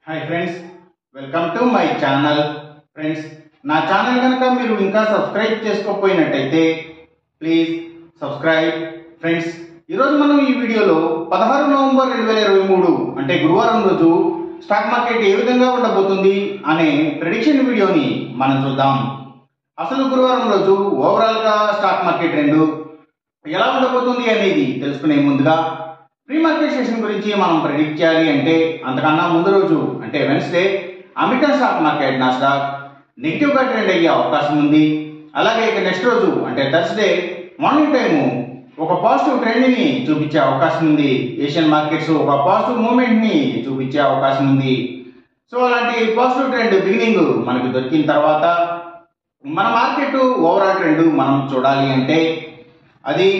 hi friends welcome to my channel friends నా channel కనుక మీరు ఇంకా సబ్స్క్రైబ్ చేసుకోకపోయినట్టయితే ప్లీజ్ సబ్స్క్రైబ్ ఫ్రెండ్స్ ఈరోజు మనం ఈ వీడియోలో పదహారు నవంబర్ రెండు వేల ఇరవై మూడు అంటే గురువారం రోజు స్టాక్ మార్కెట్ ఏ విధంగా ఉండబోతుంది అనే ప్రెడిక్షన్ వీడియోని మనం చూద్దాం అసలు గురువారం రోజు ఓవరాల్గా స్టాక్ మార్కెట్ రెండు ఎలా ఉండబోతుంది అనేది తెలుసుకునే ముందుగా ప్రీ మార్కెట్ సెషన్ గురించి మనం ప్రెడిక్ట్ చేయాలి అంటే అంతకన్నా ముందు రోజు అంటే Wednesday American stock market Nasdaq negative గా ట్రెండ్ అయ్యే అవకాశం ఉంది అలాగే ఇక నెక్స్ట్ రోజు అంటే థర్స్డే మార్నింగ్ టైము ఒక పాజిటివ్ ట్రెండ్ ని చూపించే అవకాశం ఉంది ఏషియన్ మార్కెట్స్ ఒక పాజిటివ్ మూమెంట్ ని చూపించే అవకాశం ఉంది సో అలాంటి పాజిటివ్ ట్రెండ్ బిగినింగ్ మనకు దొరికిన తర్వాత మన మార్కెట్ ఓవరాల్ ట్రెండ్ మనం చూడాలి అంటే అది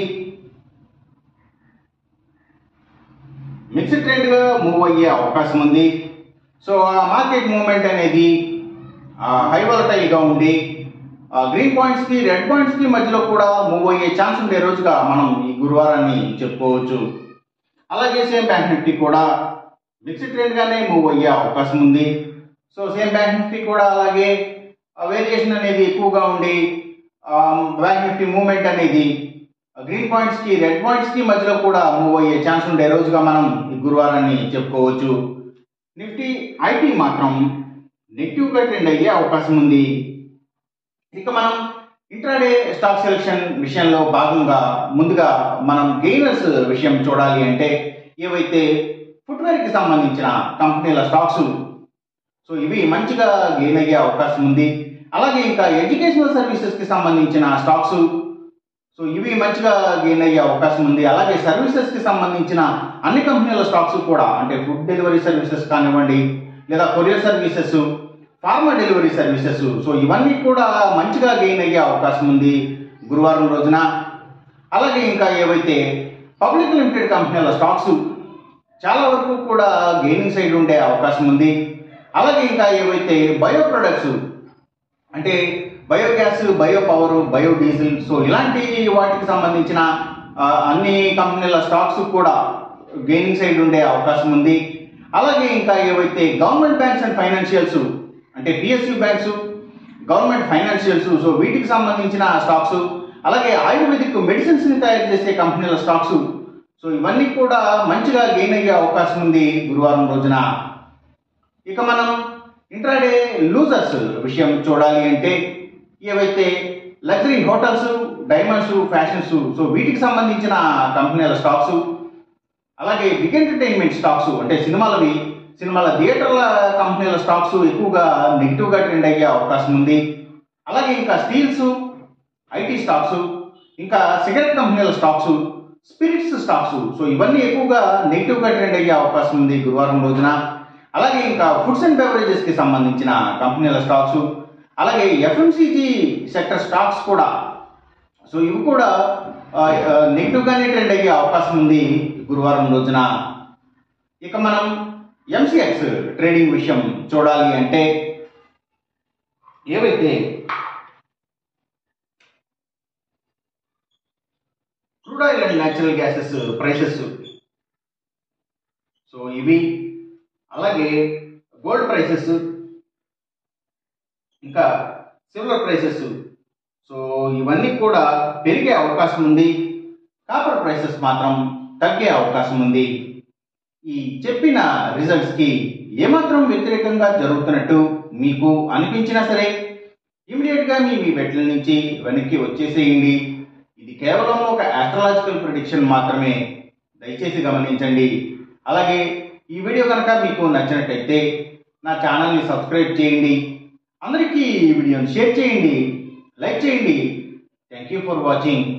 మిక్స్డ్ ట్రెండ్గా మూవ్ అయ్యే అవకాశం ఉంది సో ఆ మార్కెట్ మూవ్మెంట్ అనేది హై గా ఉండి గ్రీన్ పాయింట్స్కి రెడ్ పాయింట్స్కి మధ్యలో కూడా మూవ్ అయ్యే ఛాన్స్ ఉండే రోజుగా మనం ఈ గురువారాన్ని చెప్పుకోవచ్చు అలాగే సేమ్ బ్యాంక్ నిఫ్టీ కూడా మిక్స్డ్ ట్రెండ్గానే మూవ్ అయ్యే అవకాశం ఉంది సో సేమ్ బ్యాంక్ నిఫ్టీ కూడా అలాగే వేరియేషన్ అనేది ఎక్కువగా ఉండి బ్యాంక్ నిఫ్టీ మూవ్మెంట్ అనేది గ్రీన్ పాయింట్స్ కి రెడ్ పాయింట్స్ కి మధ్యలో కూడా మూవ్ అయ్యే ఛాన్స్ ఉండే రోజుగా మనం ఈ గురువారాన్ని చెప్పుకోవచ్చు నిఫ్టీ ఐటీ మాత్రం నెగిటివ్ గా ట్రెండ్ అయ్యే అవకాశం ఉంది ఇక మనం ఇంట్రాడే స్టాక్ సెలెక్షన్ విషయంలో భాగంగా ముందుగా మనం గెయినర్స్ విషయం చూడాలి అంటే ఏవైతే ఫుట్వేర్ కి సంబంధించిన కంపెనీల స్టాక్స్ సో ఇవి మంచిగా గెయిన్ అయ్యే అవకాశం ఉంది అలాగే ఇంకా ఎడ్యుకేషనల్ సర్వీసెస్ కి సంబంధించిన స్టాక్స్ సో ఇవి మంచిగా గెయిన్ అయ్యే అవకాశం ఉంది అలాగే సర్వీసెస్ కి సంబంధించిన అన్ని కంపెనీల స్టాక్స్ కూడా అంటే ఫుడ్ డెలివరీ సర్వీసెస్ కానివ్వండి లేదా courier services pharma delivery services so ఇవన్నీ కూడా మంచిగా గెయిన్ అయ్యే అవకాశం ఉంది గురువారం రోజున అలాగే ఇంకా ఏవైతే పబ్లిక్ లిమిటెడ్ కంపెనీల స్టాక్స్ చాలా వరకు కూడా గెయినింగ్ సైడ్ ఉండే అవకాశం ఉంది అలాగే ఇంకా ఏవైతే బయో ప్రొడక్ట్స్ అంటే biogas bio power bio diesel so ఇలాంటి వాటికి సంబంధించిన ఆ, అన్ని కంపెనీల స్టాక్స్ కూడా గెయినింగ్ సైడ్ ఉండే అవకాశం ఉంది అలాగే ఇంకా ఏవైతే గవర్నమెంట్ బ్యాంక్స్ అండ్ ఫైనాన్షియల్స్ అంటే PSU banks government financials so వీటికి సంబంధించిన స్టాక్స్ అలాగే ఆయుర్వేదిక్ మెడిసిన్స్ ని తయారు చేసే కంపెనీల స్టాక్స్ సో ఇవన్నీ కూడా మంచిగా గెయిన్ అయ్యే అవకాశం ఉంది గురువారం రోజున ఇక మనం ఇంట్రాడే లూజర్స్ విషయం చూడాలి అంటే ఏవైతే luxury hotels diamonds fashions so వీటికి సంబంధించిన కంపెనీల స్టాక్స్ అలాగే బిగ్ ఎంటర్టైన్మెంట్ స్టాక్స్ అంటే సినిమాలవి సినిమాల థియేటర్ల కంపెనీల స్టాక్స్ ఎక్కువగా నెగిటివ్గా ట్రెండ్ అయ్యే అవకాశం ఉంది అలాగే ఇంకా స్టీల్స్ ఐటీ స్టాక్స్ ఇంకా సిగరెట్ కంపెనీల స్టాక్స్ స్పిరిట్స్ స్టాక్స్ సో ఇవన్నీ ఎక్కువగా నెగిటివ్గా ట్రెండ్ అయ్యే అవకాశం ఉంది గురువారం రోజున అలాగే ఇంకా ఫుడ్స్ అండ్ బెవరేజెస్ కి సంబంధించిన కంపెనీల స్టాక్స్ అలాగే ఎఫ్ఎంసీజీ సెక్టర్ స్టాక్స్ కూడా సో ఇవి కూడా నెగిటివ్ గానే ట్రెండ్ అయ్యే అవకాశం ఉంది గురువారం రోజున ఇక మనం ఎంసీఎక్స్ ట్రేడింగ్ విషయం చూడాలి అంటే ఏవైతే crude oil and natural gases prices so ఇవి అలాగే గోల్డ్ ప్రైసెస్ ఇంకా సిల్వర్ ప్రైసెస్ సో ఇవన్నీ కూడా పెరిగే అవకాశం ఉంది కాపర్ ప్రైసెస్ మాత్రం తగ్గే అవకాశం ఉంది ఈ చెప్పిన రిజల్ట్స్ కి ఏమాత్రం వ్యతిరేకంగా జరుగుతున్నట్టు మీకు అనిపించినా సరే ఇమీడియట్ గా మీ మీ బెట్ల నుంచి వెనక్కి వచ్చేసేయండి ఇది కేవలం ఒక ఆస్ట్రాలజికల్ ప్రిడిక్షన్ మాత్రమే దయచేసి గమనించండి అలాగే ఈ వీడియో కనుక మీకు నచ్చినట్టయితే నా ఛానల్ని సబ్స్క్రైబ్ చేయండి అందరికీ ఈ వీడియోని షేర్ చేయండి లైక్ చేయండి థ్యాంక్ యూ ఫర్ వాచింగ్